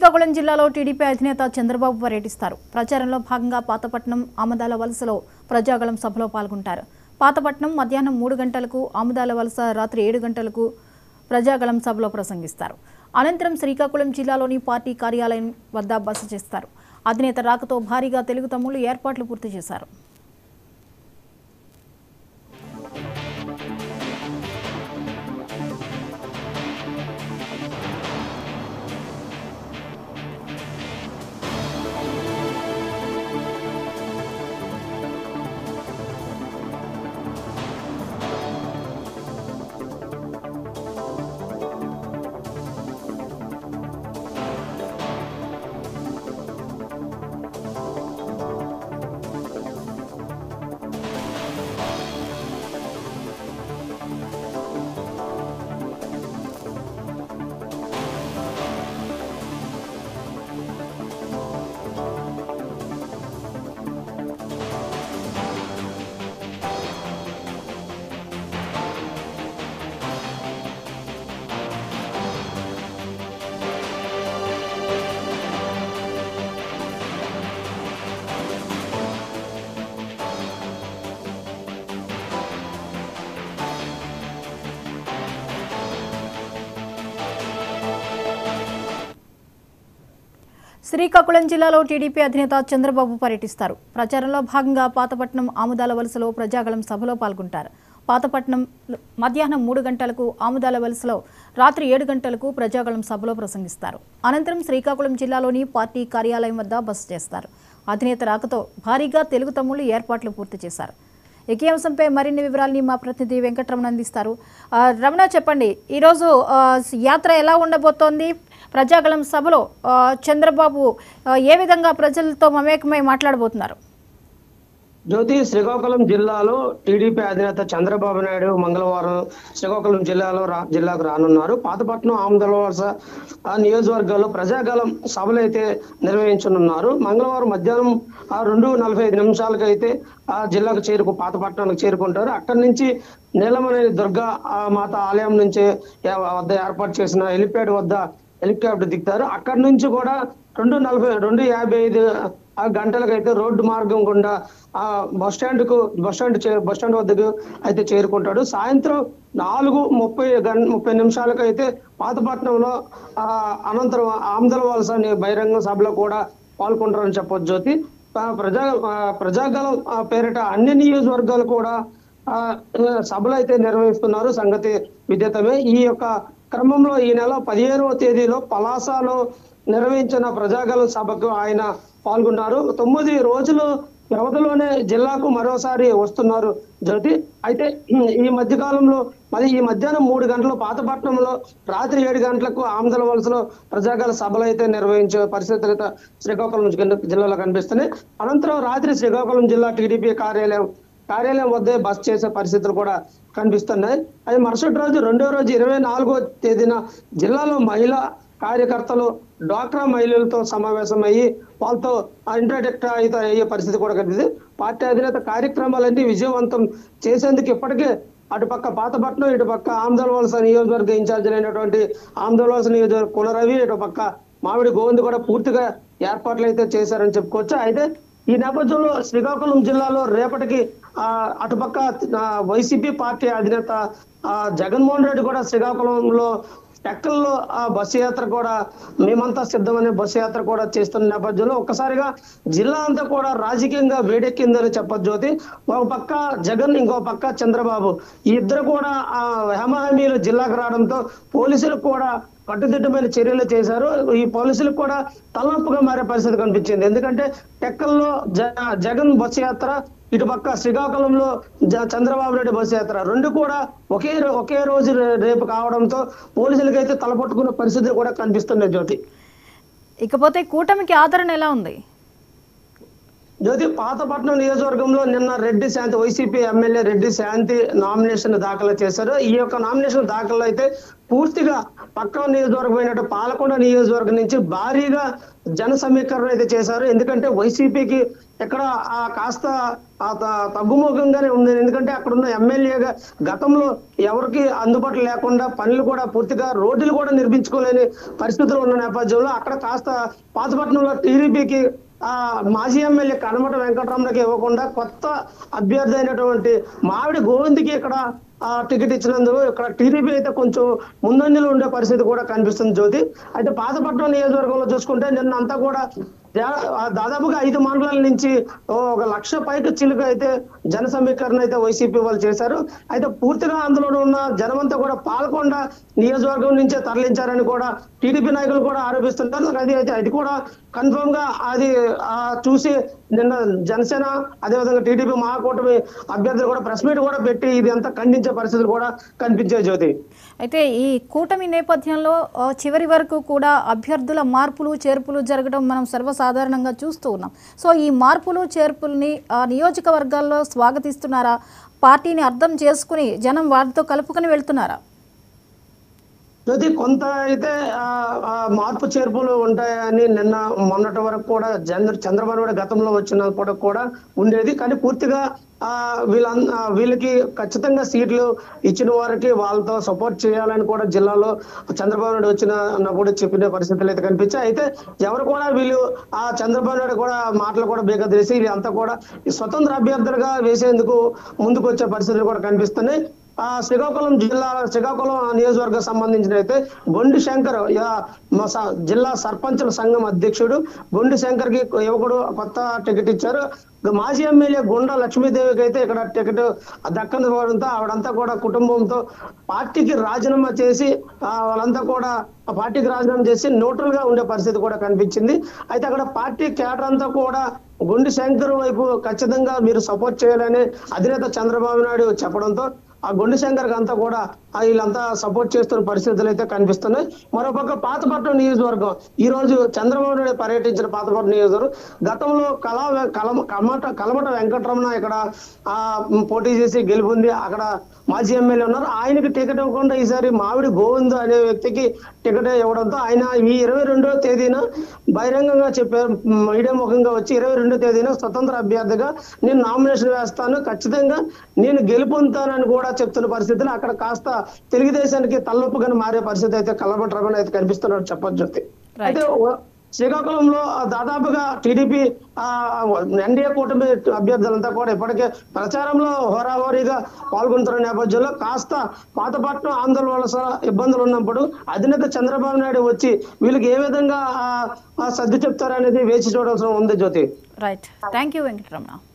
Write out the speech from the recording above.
శ్రీకాకుళం జిల్లాలో టీడీపీ అధినేత చంద్రబాబు పర్యటిస్తారు ప్రచారంలో భాగంగా పాతపట్నం ఆమదాల వలసలో ప్రజాగళం సభలో పాల్గొంటారు పాతపట్నం మధ్యాహ్నం మూడు గంటలకు ఆమదాల వలస రాత్రి ఏడు గంటలకు ప్రజాగళం సభలో ప్రసంగిస్తారు అనంతరం శ్రీకాకుళం జిల్లాలోని పార్టీ కార్యాలయం వద్ద బస చేస్తారు అధినేత రాకతో భారీగా తెలుగు తమ్ముళ్లు ఏర్పాట్లు పూర్తి చేశారు శ్రీకాకుళం జిల్లాలో టీడీపీ అధినేత చంద్రబాబు పర్యటిస్తారు ప్రచారంలో భాగంగా పాతపట్నం ఆముదాల వలసలో ప్రజాగళం సభలో పాల్గొంటారు పాతపట్నం మధ్యాహ్నం మూడు గంటలకు ఆముదాల వలసలో రాత్రి ఏడు గంటలకు ప్రజాగళం సభలో ప్రసంగిస్తారు అనంతరం శ్రీకాకుళం జిల్లాలోని పార్టీ కార్యాలయం వద్ద బస చేస్తారు అధినేత రాకతో భారీగా తెలుగు తమ్ముళ్లు ఏర్పాట్లు పూర్తి చేశారు ఇక ఈ అంశంపై మరిన్ని వివరాలని మా ప్రతినిధి వెంకటరమణ అందిస్తారు ఆ, రమణ చెప్పండి ఈరోజు ఆ, యాత్ర ఎలా ఉండబోతోంది ప్రజాగళం సభలో ఆ, చంద్రబాబు ఆ, ఏ విధంగా ప్రజలతో మమేకమై మాట్లాడబోతున్నారు జ్యోతి శ్రీకాకుళం జిల్లాలో టీడీపీ అధినేత చంద్రబాబు నాయుడు మంగళవారం శ్రీకాకుళం జిల్లాలో రా జిల్లాకు రానున్నారు పాతపట్నం ఆమదలవలస ఆ నియోజకవర్గాల్లో ప్రజాగలం సభలు అయితే నిర్వహించనున్నారు మంగళవారం మధ్యాహ్నం ఆ రెండు నలభై ఐదు నిమిషాలకు అయితే ఆ జిల్లాకు చేరుకు పాతపట్నానికి చేరుకుంటారు అక్కడి నుంచి నీలమనే దుర్గా ఆ మాత ఆలయం నుంచి ఏ- వద్ద ఏర్పాటు చేసిన హెలిప్యాడ్ వద్ద హెలికాప్టర్ దిగుతారు అక్కడి నుంచి కూడా రెండు నలభై రెండు యాభై ఐదు ఆ గంటలకైతే రోడ్డు మార్గం గుండా ఆ బస్ స్టాండ్ కు బస్ స్టాండ్ చే- బస్ స్టాండ్ వద్దకు అయితే చేరుకుంటాడు సాయంత్రం నాలుగు ముప్పై గం ముప్పై నిమిషాలకు అయితే పాతపట్నంలో ఆ అనంతరం ఆమదల వలస అనే బహిరంగ సభలో కూడా పాల్గొంటారని చెప్పొచ్చు జ్యోతి ఆ ప్రజా ఆ ప్రజాగలం ఆ పేరిట అన్ని నియోజకవర్గాలు కూడా ఆ సభలు అయితే నిర్వహిస్తున్నారు సంగతి విదితమే ఈ యొక్క క్రమంలో ఈ నెల పదిహేనవ తేదీలో పలాసలో నిర్వహించిన ప్రజాగలం సభకు ఆయన పాల్గొన్నారు తొమ్మిది రోజులు వ్యవధిలోనే జిల్లాకు మరోసారి వస్తున్నారు జ్యోతి అయితే ఈ మధ్య కాలంలో మరి ఈ మధ్యాహ్నం మూడు గంటలు పాతపట్నంలో రాత్రి ఏడు గంటలకు ఆమదల వలసలో ప్రజాగల సభలు అయితే నిర్వహించే పరిస్థితులు అయితే శ్రీకాకుళం జిల్లా- జిల్లాలో కనిపిస్తున్నాయి అనంతరం రాత్రి శ్రీకాకుళం జిల్లా టీడీపీ కార్యాలయం కార్యాలయం వద్దే బస్ చేసే పరిస్థితులు కూడా కనిపిస్తున్నాయి అది మరుసటి రోజు రెండో రోజు ఇరవై నాలుగో తేదీన జిల్లాలో మహిళా కార్యకర్తలు డ్వాక్రా మహిళలతో సమావేశమయ్యి వాళ్ళతో ఇంటరాక్ట్ అయితే అయ్యే పరిస్థితి కూడా కనిపిస్తుంది పార్టీ అధినేత కార్యక్రమాలన్నీ విజయవంతం చేసేందుకు ఇప్పటికే అటుపక్క పాతపట్నం ఇటుపక్క ఆంధ్ర వలస నియోజకవర్గ ఇన్ఛార్జ్ అయినటువంటి ఆంధ్ర వలస నియోజకవర్గ కులరవి ఇటుపక్క మామిడి గోవింద్ కూడా పూర్తిగా ఏర్పాట్లు అయితే చేశారని చెప్పుకోవచ్చు అయితే ఈ నేపథ్యంలో శ్రీకాకుళం జిల్లాలో రేపటికి ఆ అటుపక్క ఆ, వైసీపీ పార్టీ అధినేత ఆ, జగన్మోహన్ రెడ్డి కూడా శ్రీకాకుళంలో టెక్కల్లో ఆ బస్సు యాత్ర కూడా మేమంతా సిద్ధమనే బస్సు యాత్ర కూడా చేస్తున్న నేపథ్యంలో ఒక్కసారిగా జిల్లా అంతా కూడా రాజకీయంగా వేడెక్కిందని చెప్పొచ్చు జ్యోతి ఒక పక్క జగన్ ఇంకో పక్క చంద్రబాబు ఈ ఇద్దరు కూడా ఆ హేమహామీలు జిల్లాకు రావడంతో పోలీసులకు కూడా కట్టుదిట్టమైన చర్యలు చేశారు ఈ పోలీసులకు కూడా తలనొప్పుగా మారే పరిస్థితి కనిపించింది ఎందుకంటే టెక్కల్లో జ- జగన్ బస్సు యాత్ర ఇటు పక్క శ్రీకాకుళంలో జ- చంద్రబాబు నాయుడు బస్సు యాత్ర రెండు కూడా ఒకే రో- ఒకే రోజు రే- రేపు కావడంతో పోలీసులకైతే తలపట్టుకున్న పరిస్థితులు కూడా కనిపిస్తున్నాయి జ్యోతి ఇకపోతే కూటమికి ఆదరణ ఎలా ఉంది జ్యోతి పాతపట్నం నియోజకవర్గంలో నిన్న రెడ్డి శాంతి వైసీపీ ఎమ్మెల్యే రెడ్డి శాంతి నామినేషన్ దాఖలు చేశారు ఈ యొక్క నామినేషన్ దాఖలు అయితే పూర్తిగా పక్క నియోజకవర్గం అయినట్టు పాలకొండ నియోజకవర్గం నుంచి భారీగా జన సమీకరణ అయితే చేశారు ఎందుకంటే వైసీపీకి ఎక్కడ ఆ కాస్త ఆ త- తగ్గుముఖంగానే ఉంది ఎందుకంటే అక్కడ ఉన్న ఎమ్మెల్యేగా గతంలో ఎవరికి అందుబాటులో లేకుండా పనులు కూడా పూర్తిగా రోడ్లు కూడా నిర్మించుకోలేని పరిస్థితులు ఉన్న నేపథ్యంలో అక్కడ కాస్త పాతపట్నంలో టీడీపీకి ఆ మాజీ ఎమ్మెల్యే కనమట వెంకటరమణకి ఇవ్వకుండా కొత్త అభ్యర్థి అయినటువంటి మావిడి గోవింద్కి ఇక్కడ ఆ టికెట్ ఇచ్చినందుకు ఇక్కడ టీడీపీ అయితే కొంచెం ముందంజలో ఉండే పరిస్థితి కూడా కనిపిస్తుంది జ్యోతి అయితే పాతపట్నం నియోజకవర్గంలో చూసుకుంటే నిన్న అంతా కూడా దా- ఆ దాదాపుగా ఐదు మండలాల నుంచి ఓ ఒక లక్ష పైకి చిలుక అయితే జన సమీకరణ అయితే వైసీపీ వాళ్ళు చేశారు అయితే పూర్తిగా అందులో ఉన్న జనమంతా కూడా పాల్కొండ నియోజకవర్గం నుంచే తరలించారని కూడా టీడీపీ నాయకులు కూడా ఆరోపిస్తుంటారు అది అయితే అది కూడా కన్ఫర్మ్ గా అది ఆ చూసి నిన్న జనసేన అదేవిధంగా టీడీపీ మహాకూటమి అభ్యర్థులు కూడా ప్రెస్ మీట్ కూడా పెట్టి ఇది అంతా ఖండించే పరిస్థితులు కూడా కనిపించే జ్యోతి అయితే ఈ కూటమి నేపథ్యంలో ఆ, చివరి వరకు కూడా అభ్యర్థుల మార్పులు చేర్పులు జరగడం మనం సర్వసాధారణంగా చూస్తూ ఉన్నాం సో ఈ మార్పులు చేర్పుల్ని ఆ నియోజకవర్గాల్లో స్వాగతిస్తున్నారా పార్టీని అర్థం చేసుకుని జనం వారితో కలుపుకొని వెళ్తున్నారా జ్యోతి కొంత అయితే ఆ, ఆ, మార్పు చేర్పులు ఉంటాయని నిన్న మొన్నటి వరకు కూడా చంద్ర చంద్రబాబు నాయుడు గతంలో వచ్చినప్పుడు కూడా ఉండేది కానీ పూర్తిగా ఆ వీళ్ళ వీళ్ళకి ఖచ్చితంగా సీట్లు ఇచ్చిన వారికి వాళ్ళతో సపోర్ట్ చేయాలని కూడా జిల్లాలో చంద్రబాబు నాయుడు వచ్చిన అన్నప్పుడు చెప్పిన పరిస్థితులు అయితే కనిపించాయి అయితే ఎవరు కూడా వీళ్ళు ఆ చంద్రబాబు నాయుడు కూడా మాటలు కూడా బేగా తెలిసి వీళ్ళంతా కూడా ఈ స్వతంత్ర అభ్యర్థులుగా వేసేందుకు ముందుకు వచ్చే పరిస్థితులు కూడా కనిపిస్తున్నాయి ఆ శ్రీకాకుళం జిల్లా శ్రీకాకుళం నియోజకవర్గం సంబంధించిన అయితే బొండి శంకర్ యా- మా స- జిల్లా సర్పంచుల సంఘం అధ్యక్షుడు బొండి శంకర్ కి యువకుడు కొత్త టికెట్ ఇచ్చారు మాజీ ఎమ్మెల్యే గుండా లక్ష్మీదేవికి అయితే ఇక్కడ టికెట్ దక్కకపోవడంతో ఆవిడంతా కూడా కుటుంబంతో పార్టీకి రాజీనామా చేసి ఆ, వాళ్ళంతా కూడా ఆ పార్టీకి రాజీనామా చేసి న్యూట్రల్ గా ఉండే పరిస్థితి కూడా కనిపించింది అయితే అక్కడ పార్టీ కేటర్ అంతా కూడా గుండి శంకర్ వైపు ఖచ్చితంగా మీరు సపోర్ట్ చేయాలని అధినేత చంద్రబాబు నాయుడు చెప్పడంతో ఆ గుండి శంకర్ అంతా కూడా ఆ వీళ్ళంతా సపోర్ట్ చేస్తున్న పరిస్థితులు అయితే కనిపిస్తున్నాయి మరోపక్క పాతపట్నం నియోజకవర్గం ఈ రోజు చంద్రబాబు నాయుడు పర్యటించిన పాతపట్నం నియోజకవర్గం గతంలో కళా వె- కలమ కమట కలమట వెంకటరమణ ఇక్కడ ఆ పోటీ చేసి గెలుపొంది అక్కడ మాజీ ఎమ్మెల్యే ఉన్నారు ఆయనకి టికెట్ ఇవ్వకుండా ఈసారి మామిడి గోవింద్ అనే వ్యక్తికి టికెట్ ఇవ్వడంతో ఆయన ఈ ఇరవై రెండో తేదీన బహిరంగంగా చెప్పారు మీడియా ముఖంగా వచ్చి ఇరవై రెండో తేదీన స్వతంత్ర అభ్యర్థిగా నేను నామినేషన్ వేస్తాను ఖచ్చితంగా నేను గెలుపొందుతానని కూడా చెప్తున్న పరిస్థితులు అక్కడ కాస్త తెలుగుదేశానికి తలనొప్పుగా మారే పరిస్థితి అయితే కలబట్ రమణ అయితే కనిపిస్తున్నట్టు చెప్పొచ్చు అయితే ఓ- శ్రీకాకుళంలో దాదాపుగా టీడీపీ ఎన్డీఏ కూటమి అభ్యర్థులంతా కూడా ఇప్పటికే ప్రచారంలో హోరాహోరీగా పాల్గొంటున్న నేపథ్యంలో కాస్త పాతపట్నం ఆందోళన వలస ఇబ్బందులు ఉన్నప్పుడు అధినేత చంద్రబాబు నాయుడు వచ్చి వీళ్ళకి ఏ విధంగా ఆ, ఆ సర్ది చెప్తారనేది వేచి చూడాల్సిన ఉంది Jyothi right thank you Venkataramana